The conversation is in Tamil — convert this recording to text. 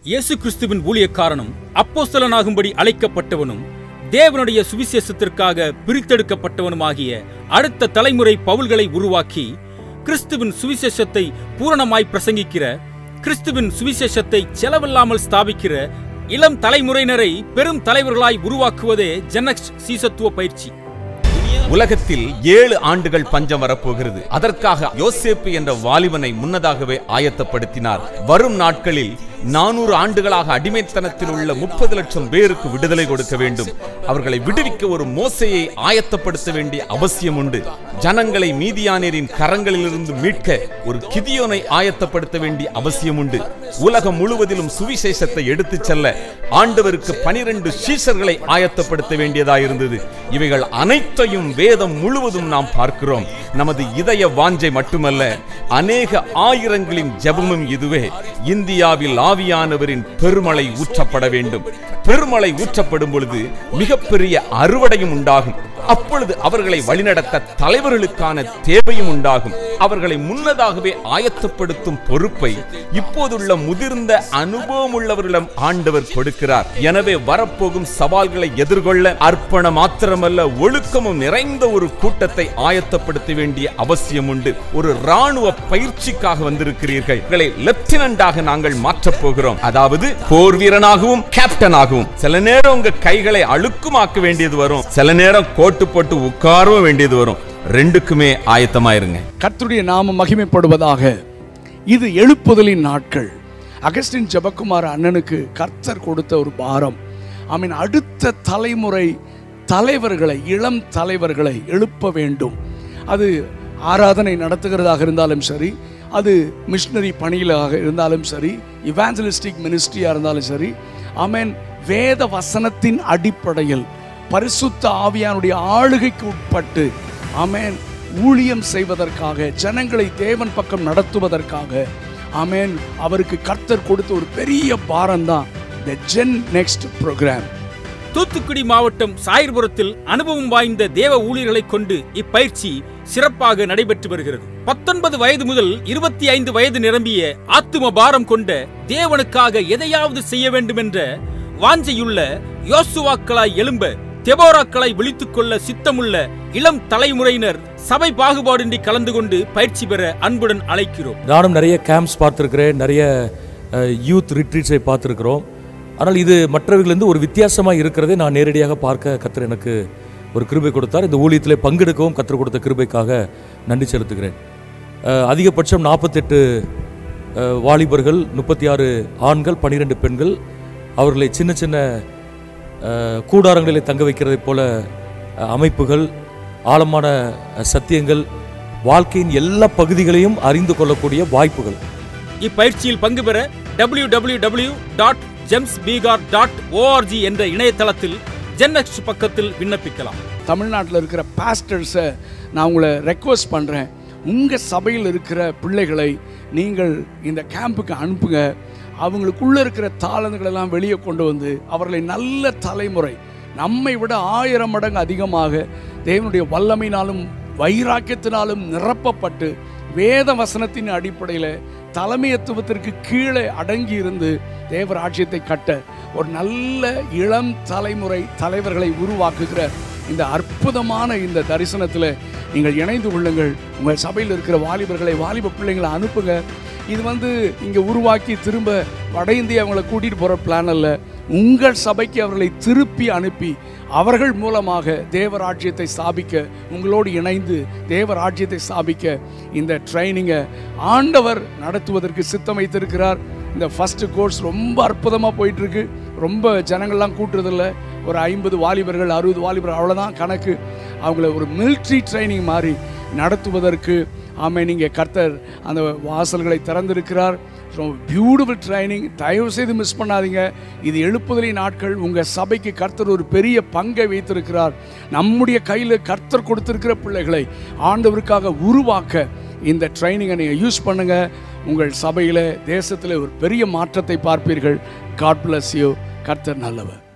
இயேசு கிறிஸ்துவின் ஊழியக்காரனும் அப்போஸ்தலனாகும்படி அழைக்கப்பட்டவனும் தேவனுடைய சுவிசேஷத்திற்காக பிரித்தெடுக்கப்பட்டவனுமாகிய அடுத்த தலைமுறை பவுல்களை உருவாக்கி கிறிஸ்துவின் சுவிசேஷத்தை பூரணமாய் பிரசங்கிக்கிற கிறிஸ்துவின் சுவிசேஷத்தை செலவில்லாமல் ஸ்தாபிக்கிற இளம் தலைமுறையினரை பெரும் தலைவர்களாய் உருவாக்குவதே ஜெனக்ஸ் சீசத்துவ பயிற்சி உலகத்தில் ஏழு ஆண்டுகள் பஞ்சம் வரப்போகிறது அதற்காக யோசேப்பு என்ற வாலிபனை முன்னதாகவே ஆயத்தப்படுத்தினார் வரும் நாட்களில் நானூறு ஆண்டுகளாக அடிமைத்தனத்தில் உள்ள முப்பது லட்சம் பேருக்கு விடுதலை கொடுக்க வேண்டும் அவர்களை விடுவிக்க ஒரு மோசையை ஆயத்தப்படுத்த வேண்டிய அவசியம் உண்டு ஜனங்களை மீதியானரின் கரங்களிலிருந்து மீட்க ஒரு கிதியோனை ஆயத்தப்படுத்த வேண்டிய அவசியம் உண்டு உலகம் முழுவதிலும் சுவிசேஷத்தை எடுத்துச் செல்ல ஆண்டவருக்கு பனிரெண்டு சீஷர்களை ஆயத்தப்படுத்த வேண்டியதாயிருந்தது இவைகள் அனைத்தையும் வேதம் முழுவதும் நாம் பார்க்கிறோம் நமது இதய வாஞ்சை மட்டுமல்ல அநேக ஆயிரங்களின் ஜெபமும் இதுவே இந்தியாவில் ஆவியானவரின் பெருமழை ஊற்றப்பட வேண்டும் பெருமழை ஊற்றப்படும் பொழுது மிகப்பெரிய அறுவடையும் உண்டாகும் அப்பொழுது அவர்களை வழிநடத்த தலைவர்களுக்கான தேவையும் உண்டாகும் அவர்களை முன்னதாகவே ஆயத்தப்படுத்தும் பொறுப்பை இப்போதுள்ள முதிர்ந்த அனுபவம் உள்ளவர்களிடம் ஆண்டவர் கொடுக்கிறார் எனவே வரப்போகும் சவால்களை எதிர்கொள்ள அர்ப்பணம் மாத்திரமல்ல ஒழுக்கமும் நிறைந்த ஒரு கூட்டத்தை ஆயத்தப்படுத்த வேண்டிய அவசியம் உண்டு ஒரு ராணுவ பயிற்சிக்காக வந்திருக்கிறீர்கள் உங்களை லெப்டினண்டாக நாங்கள் மாற்றப் போகிறோம் அதாவது போர் வீரனாகவும் கேப்டனாகவும் சில நேரம் உங்க கைகளை அழுக்குமாக்க வேண்டியது வரும் சில நேரம் கோட்டு போட்டு உட்காரவும் வேண்டியது வரும் ரெண்டுக்குமே ஆயத்தமாயிருங்க கர்த்தருடைய நாமம் மகிமைப்படுவதாக இது எழுப்புதலின் நாட்கள் அகஸ்டின் ஜெபக்குமார் அண்ணனுக்கு கர்த்தர் கொடுத்த ஒரு பாரம் ஐ மீன் அடுத்த தலைமுறை தலைவர்களை இளம் தலைவர்களை எழுப்ப வேண்டும் அது ஆராதனை நடத்துகிறதாக இருந்தாலும் சரி அது மிஷினரி பணியிலாக இருந்தாலும் சரி இவாஞ்சலிஸ்டிக் மினிஸ்ட்ரியாக இருந்தாலும் சரி ஆமென் வேத வசனத்தின் அடிப்படையில் பரிசுத்த ஆவியானுடைய ஆளுகைக்கு உட்பட்டு ஆமென் ஊழியம் செய்வதற்காக ஜனங்களை தேவன் பக்கம் நடத்துவதற்காக ஆமென் அவருக்கு கர்த்தர் கொடுத்த ஒரு பெரிய பாரம் தான் the GenNext program Thoothukudi மாவட்டம் சாயர்புரத்தில் அனுபவம் வாய்ந்த தேவ ஊழியர்களை கொண்டு இப்பயிற்சி சிறப்பாக நடைபெற்று வருகிறது பத்தொன்பது வயது முதல் இருபத்தி ஐந்து வயது நிரம்பிய ஆத்தும பாரம் கொண்ட தேவனுக்காக எதையாவது செய்ய வேண்டும் என்ற வாஞ்சையுள்ள யோசுவாக்களாய் எழும்ப தெபோராக்களாய் விழித்துக் கொள்ள சித்தமுள்ள இளம் தலைமுறையினர் சபை பாகுபாடின்றி கலந்து கொண்டு பயிற்சி பெற அன்புடன் அழைக்கிறோம் நானும் நிறைய கேம்ப்ஸ் பார்த்துருக்கிறேன் நிறைய யூத் ரிட்ரீட்ஸை பார்த்துருக்குறோம் ஆனால் இது மற்றவர்களிருந்து ஒரு வித்தியாசமாக இருக்கிறதை நான் நேரடியாக பார்க்க கத்தர் எனக்கு ஒரு கிருபை கொடுத்தார் இந்த ஊழியத்தில் பங்கெடுக்கவும் கத்தர் கொடுத்த கிருபைக்காக நன்றி செலுத்துகிறேன் அஹ், அதிகபட்சம் நாற்பத்தெட்டு வாலிபர்கள் முப்பத்தி ஆறு ஆண்கள் பன்னிரெண்டு பெண்கள் அவர்களை சின்ன சின்ன அஹ், கூடாரங்களில் தங்க வைக்கிறதைப் போல அஹ், அமைப்புகள் ஆழமான அஹ், சத்தியங்கள் வாழ்க்கையின் எல்லா பகுதிகளையும் அறிந்து கொள்ளக்கூடிய வாய்ப்புகள் இப்பயிற்சியில் பங்கு பெற W W W dot gems Bihar dot O R G என்ற இணையதளத்தில் ஜென்னெக்ஸ்ட் பக்கத்தில் விண்ணப்பிக்கலாம் தமிழ்நாட்டில் இருக்கிற பாஸ்டர்ஸை நான் உங்களை ரெக்வஸ்ட் பண்ணுறேன் உங்கள் சபையில் இருக்கிற பிள்ளைகளை நீங்கள் இந்த கேம்புக்கு அனுப்புங்க அவங்களுக்குள்ளே இருக்கிற தாளந்துகளெல்லாம் வெளியே கொண்டு வந்து அவர்களை நல்ல தலைமுறை நம்மை விட ஆயிரம் மடங்கு அதிகமாக தேவனுடைய வல்லமையினாலும் வைராக்கியத்தினாலும் நிரப்பப்பட்டு வேத வசனத்தின் அடிப்படையில் தலைமையத்துவத்திற்கு கீழே அடங்கி இருந்து தேவ ராஜ்யத்தை கட்ட ஒரு நல்ல இளம் தலைமுறை தலைவர்களை உருவாக்குகிற இந்த அற்புதமான இந்த தரிசனத்தில் நீங்கள் இணைந்து கொள்ளுங்கள் உங்கள் சபையில் இருக்கிற வாலிபர்களை வாலிப பிள்ளைங்களை அனுப்புங்க இது வந்து இங்கே உருவாக்கி திரும்ப வட இந்தியா அவங்கள கூட்டிகிட்டு போகிற பிளான் அல்ல உங்கள் சபைக்கு அவர்களை திருப்பி அனுப்பி அவர்கள் மூலமாக தேவராஜ்யத்தை ஸ்தாபிக்க உங்களோடு இணைந்து தேவராஜ்யத்தை ஸ்தாபிக்க இந்த ட்ரைனிங்கை ஆண்டவர் நடத்துவதற்கு சித்தம் வைத்திருக்கிறார் இந்த ஃபர்ஸ்ட் கோர்ஸ் ரொம்ப அற்புதமாக போயிட்டு இருக்கு ரொம்ப ஜனங்கள்லாம் கூட்டுறதில்ல ஒரு ஐம்பது வாலிபர்கள் அறுபது வாலிபர்கள் அவ்வளோதான் கணக்கு அவங்கள ஒரு மிலிட்ரி ட்ரைனிங் மாதிரி நடத்துவதற்கு ஆமை நீங்கள் கர்த்தர் அந்த வாசல்களை திறந்திருக்கிறார் ஸோ பியூட்டிஃபுல் ட்ரைனிங் தயவு செய்து மிஸ் பண்ணாதீங்க இது எழுப்புதலின் நாட்கள் உங்கள் சபைக்கு கர்த்தர் ஒரு பெரிய பங்கை வைத்திருக்கிறார் நம்முடைய கையில் கர்த்தர் கொடுத்திருக்கிற பிள்ளைகளை ஆண்டவருக்காக உருவாக்க இந்த ட்ரைனிங்கை நீங்கள் யூஸ் பண்ணுங்கள் உங்கள் சபையில் தேசத்தில் ஒரு பெரிய மாற்றத்தை பார்ப்பீர்கள் காட் bless யூ கர்த்தர் நல்லவர்